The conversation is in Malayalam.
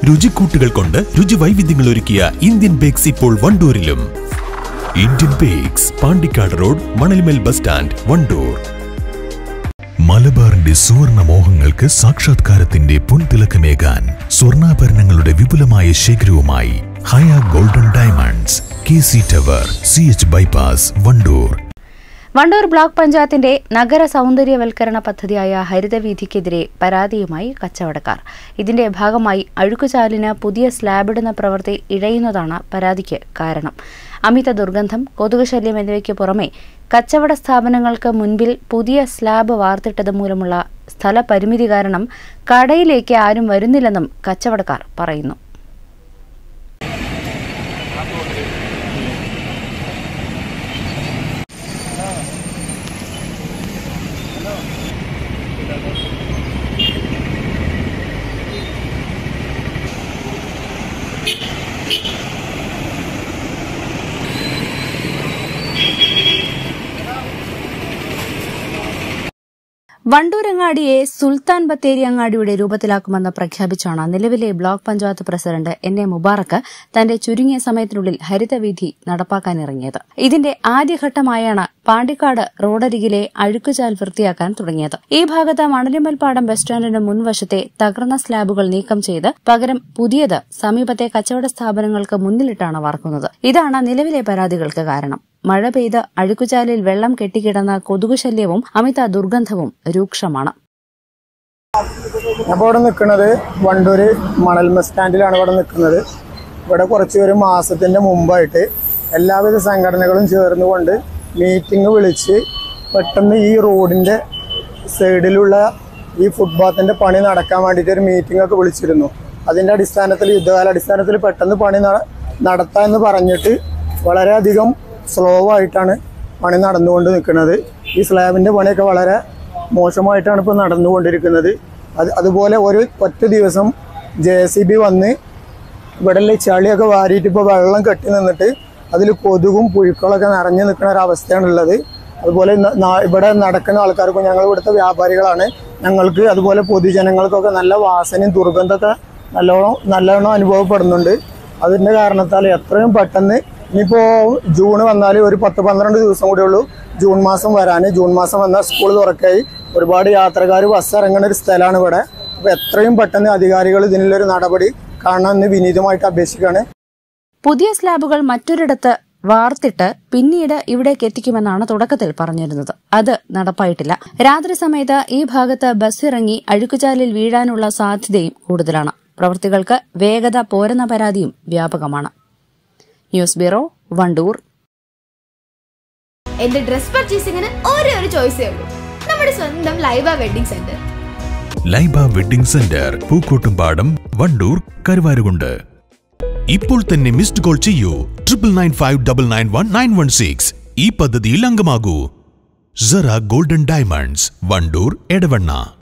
രുചിക്കൂട്ടുകൾ കൊണ്ട് രുചി വൈവിധ്യങ്ങൾ ഒരുക്കിയ ഇന്ത്യൻ ബേക്സ് ഇപ്പോൾ വണ്ടൂരിലും ഇന്ത്യൻ ബേക്സ് പാണ്ടിക്കാട് റോഡ് മണൽമേൽ ബസ് സ്റ്റാൻഡ് വണ്ടൂർ മലബാറിന്റെ സുവർണ മോഹങ്ങൾക്ക് സാക്ഷാത്കാരത്തിന്റെ പൊൻതിളക്കമേകാൻ സ്വർണ്ണാഭരണങ്ങളുടെ വിപുലമായ ശേഖരവുമായി Haya golden diamonds K C tower C H bypass Wandoor Wandoor block പഞ്ചായത്തിന്റെ നഗര സൗന്ദര്യവൽക്കരണ പദ്ധതിയായ ഹരിതവീഥിക്കെതിരെ പരാതിയുമായി കച്ചവടക്കാർ ഇതിന്റെ ഭാഗമായി അഴുക്കുചാലിന് പുതിയ സ്ലാബിടുന്ന പ്രവൃത്തി ഇഴയുന്നതാണ് പരാതിക്ക് കാരണം അമിത ദുർഗന്ധം കൊതുക് ശല്യം എന്നിവയ്ക്ക് പുറമെ കച്ചവട സ്ഥാപനങ്ങൾക്ക് മുൻപിൽ പുതിയ സ്ലാബ് വാർത്തിട്ടത് മൂലമുള്ള സ്ഥലപരിമിതി കാരണം കടയിലേക്ക് ആരും വരുന്നില്ലെന്നും കച്ചവടക്കാർ പറയുന്നു വണ്ടൂരങ്ങാടിയെ സുൽത്താൻ ബത്തേരി അങ്ങാടിയുടെ രൂപത്തിലാക്കുമെന്ന് പ്രഖ്യാപിച്ചാണ് നിലവിലെ block panchayat president N A Mubarak തന്റെ ചുരുങ്ങിയ സമയത്തിനുള്ളിൽ ഹരിതവിധി നടപ്പാക്കാനിറങ്ങിയത് ഇതിന്റെ ആദ്യഘട്ടമായാണ് പാണ്ടിക്കാട് റോഡരികിലെ അഴുക്കുചാൽ വൃത്തിയാക്കാൻ തുടങ്ങിയത് ഈ ഭാഗത്ത് മണലിമൽപ്പാടം ബസ് സ്റ്റാൻഡിന് മുൻവശത്തെ തകർന്ന സ്ലാബുകൾ നീക്കം ചെയ്ത് പകരം പുതിയത് സമീപത്തെ കച്ചവട സ്ഥാപനങ്ങൾക്ക് മുന്നിലിട്ടാണ് വാർക്കുന്നത് ഇതാണ് നിലവിലെ പരാതികൾക്ക് കാരണം മഴ പെയ്ത് അഴുക്കുചാലിൽ വെള്ളം കെട്ടിക്കിടന്ന കൊതുകുശല്യവും അമിത ദുർഗന്ധവും രൂക്ഷമാണ് അപ്പോൾ ഇവിടെ നിൽക്കുന്നത് വണ്ടൂര് മണൽ ബസ് സ്റ്റാൻഡിലാണ് ഇവിടെ നിൽക്കുന്നത് ഇവിടെ കുറച്ച് ഒരു മാസത്തിൻ്റെ മുമ്പായിട്ട് എല്ലാവിധ സംഘടനകളും ചേർന്നുകൊണ്ട് മീറ്റിംഗ് വിളിച്ച് പെട്ടെന്ന് ഈ റോഡിൻ്റെ സൈഡിലുള്ള ഈ ഫുട്പാത്തിൻ്റെ പണി നടക്കാൻ വേണ്ടിയിട്ട് ഒരു മീറ്റിംഗ് ഒക്കെ വിളിച്ചിരുന്നു അതിൻ്റെ അടിസ്ഥാനത്തിൽ യുദ്ധകാല അടിസ്ഥാനത്തിൽ പെട്ടെന്ന് പണി നട- നടത്താമെന്ന് പറഞ്ഞിട്ട് വളരെയധികം സ്ലോ ആയിട്ടാണ് പണി നടന്നുകൊണ്ട് നിൽക്കുന്നത് ഈ സ്ലാബിൻ്റെ പണിയൊക്കെ വളരെ മോശമായിട്ടാണ് ഇപ്പോൾ നടന്നുകൊണ്ടിരിക്കുന്നത് അത് അതുപോലെ ഒരു ഒറ്റ ദിവസം ജെ സി ബി വന്ന് ഇവിടെ ചളിയൊക്കെ വാരിയിട്ട് ഇപ്പോൾ വെള്ളം കെട്ടി നിന്നിട്ട് അതിൽ കൊതുകും പുഴുക്കളൊക്കെ നിറഞ്ഞു നിൽക്കുന്ന ഒരു അവസ്ഥയാണുള്ളത് അതുപോലെ ന- നാ- ഇവിടെ നടക്കുന്ന ആൾക്കാർക്കും ഞങ്ങൾ ഇവിടുത്തെ വ്യാപാരികളാണ് ഞങ്ങൾക്ക് അതുപോലെ പൊതുജനങ്ങൾക്കൊക്കെ നല്ല വാസനയും ദുർഗന്ധമൊക്കെ നല്ലോണം നല്ലോണം അനുഭവപ്പെടുന്നുണ്ട് അതിൻ്റെ കാരണത്താൽ എത്രയും പെട്ടെന്ന് ഇനിയിപ്പോൾ ജൂൺ വന്നാൽ ഒരു പത്ത് പന്ത്രണ്ട് ദിവസം കൂടെ ഉള്ളൂ ജൂൺ മാസം വരാൻ ജൂൺ മാസം വന്നാൽ സ്കൂൾ തുറക്കായി ഒരുപാട് യാത്രക്കാർ ബസ് ഇറങ്ങുന്ന ഒരു സ്ഥലമാണ് ഇവിടെ അപ്പോൾ എത്രയും പെട്ടെന്ന് അധികാരികൾ ഇതിനുള്ളൊരു നടപടി കാണണമെന്ന് വിനീതമായിട്ട് അപേക്ഷിക്കുകയാണ് പുതിയ സ്ലാബുകൾ മറ്റൊരിടത്ത് വാർത്തിട്ട് പിന്നീട് ഇവിടേക്ക് എത്തിക്കുമെന്നാണ് തുടക്കത്തിൽ പറഞ്ഞിരുന്നത് അത് നടപ്പായിട്ടില്ല രാത്രി സമയത്ത് ഈ ഭാഗത്ത് ബസ് ഇറങ്ങി അഴുക്കുചാലിൽ വീഴാനുള്ള സാധ്യതയും കൂടുതലാണ് പ്രവൃത്തികൾക്ക് വേഗത പോരെന്ന പരാതിയും വ്യാപകമാണ് ന്യൂസ് ബ്യൂറോ വണ്ടൂർ എന്റെ ഡ്രസ് പർച്ചേസിംഗിന് ഒരേ ഒരു ചോയ്സേ ഉള്ളൂ നമ്മുടെ സ്വന്തം Laiba wedding centre Laiba wedding centre Pookkottumpadam Wandoor Karuvarakundu ഇപ്പോൾ തന്നെ മിസ്ഡ് കോൾ ചെയ്യൂ triple nine five double nine one nine one six ഈ പദ്ധതിയിൽ അംഗമാകൂ സറ ഗോൾഡൻ ഡയമണ്ട്സ് വണ്ടൂർ എടവണ്ണ